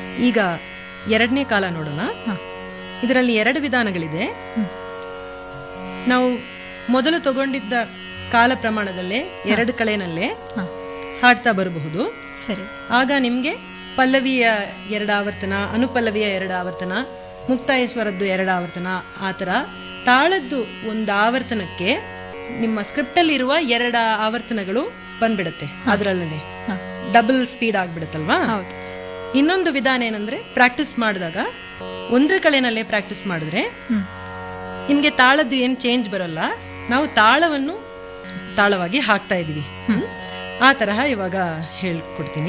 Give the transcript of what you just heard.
ಈಗ ಎರಡನೇ ಕಾಲ ನೋಡೋಣ ಹಾ. ಇದರಲ್ಲಿ ಎರಡು ವಿಧಾನಗಳಿದೆ ಹ್ಮ್. ನಾವು ಮೊದಲು ತಗೊಂಡಿದ್ದ ಕಾಲ ಪ್ರಮಾಣದಲ್ಲೇ ಎರಡು ಕಳೆನಲ್ಲೇ ಹಾ ಹಾಡ್ತಾ ಬರಬಹುದು ಸರಿ ಆಗ ನಿಮಗೆ ಪಲ್ಲವಿಯ ಎರಡು ಆವರ್ತನ ಅನುಪಲ್ಲವಿಯ ಎರಡು ಆವರ್ತನ ಮುಕ್ತಾಯ ಸ್ವರದ್ದು ಎರಡು ಆವರ್ತನ ಆ ಥರ ತಾಳದ್ದು ಒಂದು ಆವರ್ತನಕ್ಕೆ ನಿಮ್ಮ ಸ್ಕ್ರಿಪ್ಟಲ್ಲಿ ಇರುವ ಎರಡು ಆವರ್ತನಗಳು ಬಂದ್ಬಿಡುತ್ತೆ ಅದರಲ್ಲೇ ಹಾ ಡಬಲ್ ಸ್ಪೀಡ್ ಆಗ್ಬಿಡುತ್ತಲ್ವಾ ಹೌದು ಇನ್ನೊಂದು ವಿಧಾನ ಏನಂದ್ರೆ ಪ್ರಾಕ್ಟೀಸ್ ಮಾಡಿದಾಗ ಒಂದ್ರ ಕಳೆನಲ್ಲೇ ಪ್ರಾಕ್ಟೀಸ್ ಮಾಡಿದ್ರೆ ಹ್ಮ್ ನಿಮಗೆ ತಾಳದ್ದು ಏನು ಚೇಂಜ್ ಬರಲ್ಲ ನಾವು ತಾಳವನ್ನು ತಾಳವಾಗಿ ಹಾಕ್ತಾ ಇದೀವಿ ಆ ತರಹ ಇವಾಗ ಹೇಳ್ಕೊಡ್ತೀನಿ